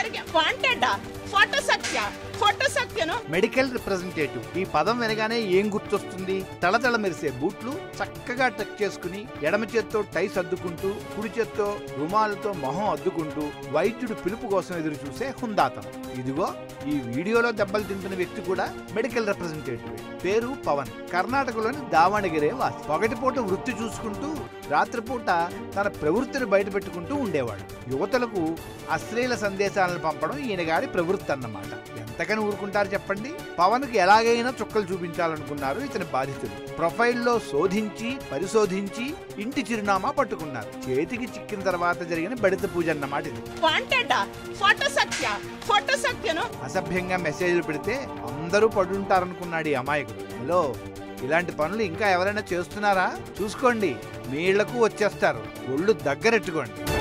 ఎవరికి వాంటెడా photo Satya photo సత్యను మెడికల్ రిప్రజెంటేటివ్ ఈ పదం వినగానే ఏం గుర్తొస్తుంది తళతళ మెరిసే బూట్లు చక్కగా టక్ చేసుకుని ఎడమ చేత్తో టై సర్దుకుంటూ కుడి చేత్తో రుమాలతో మొహం అద్దుకుంటూ వైద్యుడు పిలుపు కోసం ఎదురు చూసే హుందాతనం ఇదిగో ఈ వీడియోలో దెబ్బలు తింటున్న వ్యక్తి కూడా మెడికల్ రిప్రజెంటేటివ్ పేరు పవన్ కర్ణాటకలోని దావణగిరే వాసి పగటిపూట వృత్తి చూసుకుంటూ రాత్రిపూట తన ప్రవృత్తిని బయటపెట్టుకుంటూ ఉండేవాడు యువతలకు అశ్లీల సందేశాలను పంపడం ఈయన గారి ప్రవృత్తి అన్నమాట ఎంతకని ఊరుకుంటారు చెప్పండి పవన్ కి ఎలాగైనా చుక్కలు చూపించాలనుకున్నారు ఇతని బాధితులు ప్రొఫైల్లో శోధించి పరిశోధించి ఇంటి చిరునామా పట్టుకున్నారు చేతికి చిక్కిన తర్వాత జరిగిన బడిత పూజ అన్నమాట ఇది వాంటెడా ఫోటో సత్య ఫోటో సత్యను అసభ్యంగా మెసేజ్లు పెడితే అందరూ పడుంటారనుకున్నాడు ఈ అమాయకుడు హలో ఇలాంటి పనులు ఇంకా ఎవరైనా చేస్తున్నారా చూసుకోండి మీ ఇళ్లకు వచ్చేస్తారు ఒళ్ళు దగ్గరెట్టుకోండి